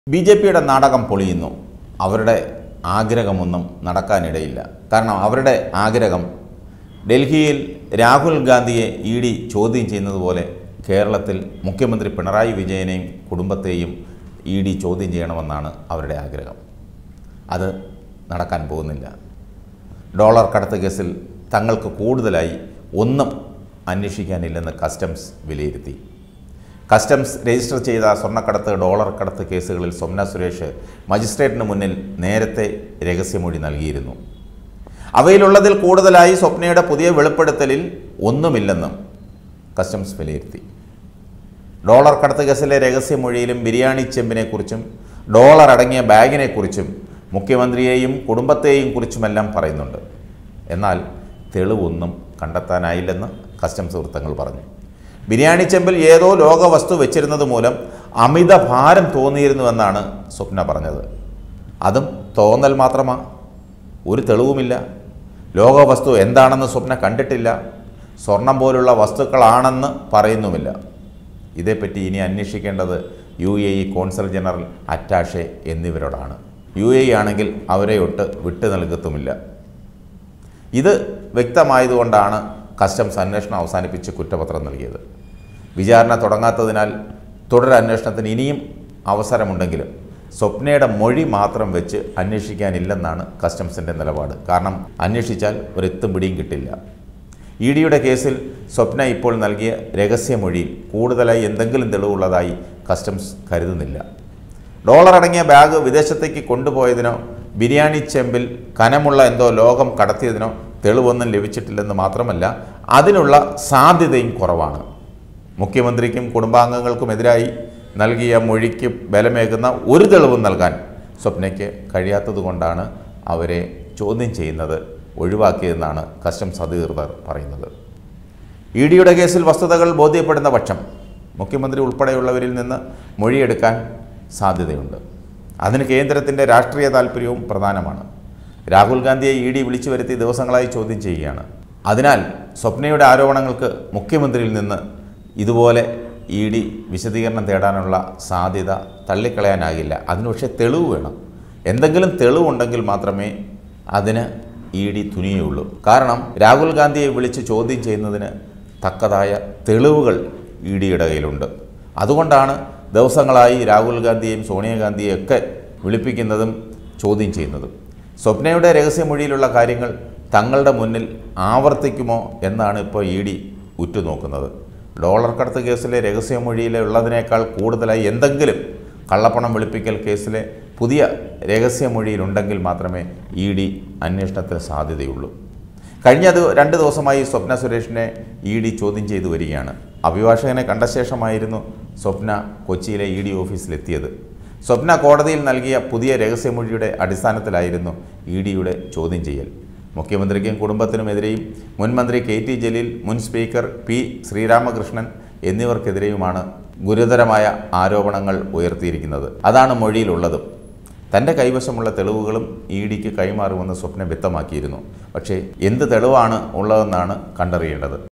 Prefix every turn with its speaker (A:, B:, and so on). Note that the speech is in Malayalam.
A: ബി ജെ പിയുടെ നാടകം പൊളിയുന്നു അവരുടെ ആഗ്രഹമൊന്നും നടക്കാനിടയില്ല കാരണം അവരുടെ ആഗ്രഹം ഡൽഹിയിൽ രാഹുൽ ഗാന്ധിയെ ഇ ഡി ചോദ്യം ചെയ്യുന്നത് പോലെ കേരളത്തിൽ മുഖ്യമന്ത്രി പിണറായി വിജയനെയും കുടുംബത്തെയും ഇ ഡി ചോദ്യം ചെയ്യണമെന്നാണ് അവരുടെ ആഗ്രഹം അത് നടക്കാൻ പോകുന്നില്ല ഡോളർ കടത്ത് കേസിൽ തങ്ങൾക്ക് കൂടുതലായി ഒന്നും അന്വേഷിക്കാനില്ലെന്ന് കസ്റ്റംസ് വിലയിരുത്തി കസ്റ്റംസ് രജിസ്റ്റർ ചെയ്ത സ്വർണ്ണക്കടത്ത് ഡോളർ കടത്ത് കേസുകളിൽ സ്വപ്ന സുരേഷ് മജിസ്ട്രേറ്റിന് മുന്നിൽ നേരത്തെ രഹസ്യമൊഴി നൽകിയിരുന്നു അവയിലുള്ളതിൽ കൂടുതലായി സ്വപ്നയുടെ പുതിയ വെളിപ്പെടുത്തലിൽ ഒന്നുമില്ലെന്നും കസ്റ്റംസ് വിലയിരുത്തി ഡോളർ കടത്ത് കേസിലെ രഹസ്യമൊഴിയിലും ബിരിയാണി ചെമ്പിനെക്കുറിച്ചും ഡോളർ അടങ്ങിയ ബാഗിനെക്കുറിച്ചും മുഖ്യമന്ത്രിയെയും കുടുംബത്തെയും കുറിച്ചുമെല്ലാം പറയുന്നുണ്ട് എന്നാൽ തെളിവൊന്നും കണ്ടെത്താനായില്ലെന്ന് കസ്റ്റംസ് വൃത്തങ്ങൾ പറഞ്ഞു ബിരിയാണി ചെമ്പിൽ ഏതോ ലോക വസ്തു വെച്ചിരുന്നത് മൂലം അമിത ഭാരം തോന്നിയിരുന്നുവെന്നാണ് സ്വപ്ന പറഞ്ഞത് അതും തോന്നൽ മാത്രമാണ് ഒരു തെളിവുമില്ല ലോക വസ്തു എന്താണെന്ന് സ്വപ്ന കണ്ടിട്ടില്ല സ്വർണം പോലുള്ള വസ്തുക്കളാണെന്ന് പറയുന്നുമില്ല ഇതേപ്പറ്റി ഇനി അന്വേഷിക്കേണ്ടത് U A E consul general attache എന്നിവരോടാണ് യു എ ഇ ആണെങ്കിൽ അവരെ ഒട്ട് വിട്ടു നൽകത്തുമില്ല ഇത് വ്യക്തമായതുകൊണ്ടാണ് കസ്റ്റംസ് അന്വേഷണം അവസാനിപ്പിച്ച് കുറ്റപത്രം നൽകിയത് വിചാരണ തുടങ്ങാത്തതിനാൽ തുടരന്വേഷണത്തിന് ഇനിയും അവസരമുണ്ടെങ്കിലും സ്വപ്നയുടെ മൊഴി മാത്രം വെച്ച് അന്വേഷിക്കാനില്ലെന്നാണ് കസ്റ്റംസിൻ്റെ നിലപാട് കാരണം അന്വേഷിച്ചാൽ ഒരെത്തും പിടിയും കിട്ടില്ല ഇ ഡിയുടെ കേസിൽ സ്വപ്ന ഇപ്പോൾ നൽകിയ രഹസ്യമൊഴിയിൽ കൂടുതലായി എന്തെങ്കിലും തെളിവുള്ളതായി കസ്റ്റംസ് കരുതുന്നില്ല ഡോളർ അടങ്ങിയ ബാഗ് വിദേശത്തേക്ക് കൊണ്ടുപോയതിനോ ബിരിയാണി ചെമ്പിൽ കനമുള്ള എന്തോ ലോകം കടത്തിയതിനോ തെളിവൊന്നും ലഭിച്ചിട്ടില്ലെന്ന് മാത്രമല്ല അതിനുള്ള സാധ്യതയും കുറവാണ് മുഖ്യമന്ത്രിക്കും കുടുംബാംഗങ്ങൾക്കുമെതിരായി നൽകിയ മൊഴിക്ക് ബലമേകുന്ന ഒരു തെളിവും നൽകാൻ സ്വപ്നയ്ക്ക് കഴിയാത്തതുകൊണ്ടാണ് അവരെ ചോദ്യം ചെയ്യുന്നത് ഒഴിവാക്കിയതെന്നാണ് കസ്റ്റംസ് അധികൃതർ പറയുന്നത് ഇ ഡിയുടെ കേസിൽ വസ്തുതകൾ ബോധ്യപ്പെടുന്ന പക്ഷം മുഖ്യമന്ത്രി ഉൾപ്പെടെയുള്ളവരിൽ നിന്ന് മൊഴിയെടുക്കാൻ സാധ്യതയുണ്ട് അതിന് കേന്ദ്രത്തിൻ്റെ രാഷ്ട്രീയ താല്പര്യവും പ്രധാനമാണ് രാഹുൽ ഗാന്ധിയെ ഇ ഡി വിളിച്ചു വരുത്തി ദിവസങ്ങളായി ചോദ്യം ചെയ്യുകയാണ് അതിനാൽ സ്വപ്നയുടെ ആരോപണങ്ങൾക്ക് മുഖ്യമന്ത്രിയിൽ നിന്ന് ഇതുപോലെ ഇ ഡി വിശദീകരണം തേടാനുള്ള സാധ്യത തള്ളിക്കളയാനാകില്ല അതിന് പക്ഷേ തെളിവ് വേണം എന്തെങ്കിലും തെളിവുണ്ടെങ്കിൽ മാത്രമേ അതിന് ഇ ഡി തുനിയുള്ളൂ കാരണം രാഹുൽ ഗാന്ധിയെ വിളിച്ച് ചോദ്യം ചെയ്യുന്നതിന് തക്കതായ തെളിവുകൾ ഇ ഡിയുടെ കയ്യിലുണ്ട് അതുകൊണ്ടാണ് ദിവസങ്ങളായി രാഹുൽ ഗാന്ധിയെയും സോണിയാഗാന്ധിയെയും ഒക്കെ വിളിപ്പിക്കുന്നതും ചോദ്യം ചെയ്യുന്നതും സ്വപ്നയുടെ രഹസ്യമൊഴിയിലുള്ള കാര്യങ്ങൾ തങ്ങളുടെ മുന്നിൽ ആവർത്തിക്കുമോ എന്നാണ് ഇപ്പോൾ ഇ ഡി ഉറ്റുനോക്കുന്നത് ഡോളർ കടത്ത് കേസിലെ രഹസ്യമൊഴിയിലെ ഉള്ളതിനേക്കാൾ കൂടുതലായി എന്തെങ്കിലും കള്ളപ്പണം വെളുപ്പിക്കൽ കേസിലെ പുതിയ രഹസ്യമൊഴിയിലുണ്ടെങ്കിൽ മാത്രമേ ഇ ഡി അന്വേഷണത്തിന് സാധ്യതയുള്ളൂ കഴിഞ്ഞ ദി- രണ്ട് ദിവസമായി സ്വപ്ന സുരേഷിനെ ഇ ഡി ചോദ്യം ചെയ്തു വരികയാണ് അഭിഭാഷകനെ കണ്ട ശേഷമായിരുന്നു സ്വപ്ന കൊച്ചിയിലെ ഇ ഡി ഓഫീസിലെത്തിയത് സ്വപ്ന കോടതിയിൽ നൽകിയ പുതിയ രഹസ്യമൊഴിയുടെ അടിസ്ഥാനത്തിലായിരുന്നു ഇ ഡിയുടെ ചോദ്യം ചെയ്യൽ മുഖ്യമന്ത്രിക്കും കുടുംബത്തിനുമെതിരെയും മുൻ മന്ത്രി കെ ടി ജലീൽ മുൻ സ്പീക്കർ പി ശ്രീരാമകൃഷ്ണൻ എന്നിവർക്കെതിരെയുമാണ് ഗുരുതരമായ ആരോപണങ്ങൾ ഉയർത്തിയിരിക്കുന്നത് അതാണ് മൊഴിയിലുള്ളതും തൻ്റെ കൈവശമുള്ള തെളിവുകളും ഇ ഡിക്ക് കൈമാറുമെന്ന് സ്വപ്നം വ്യക്തമാക്കിയിരുന്നു പക്ഷേ എന്ത് തെളിവാണ് ഉള്ളതെന്നാണ് കണ്ടറിയേണ്ടത്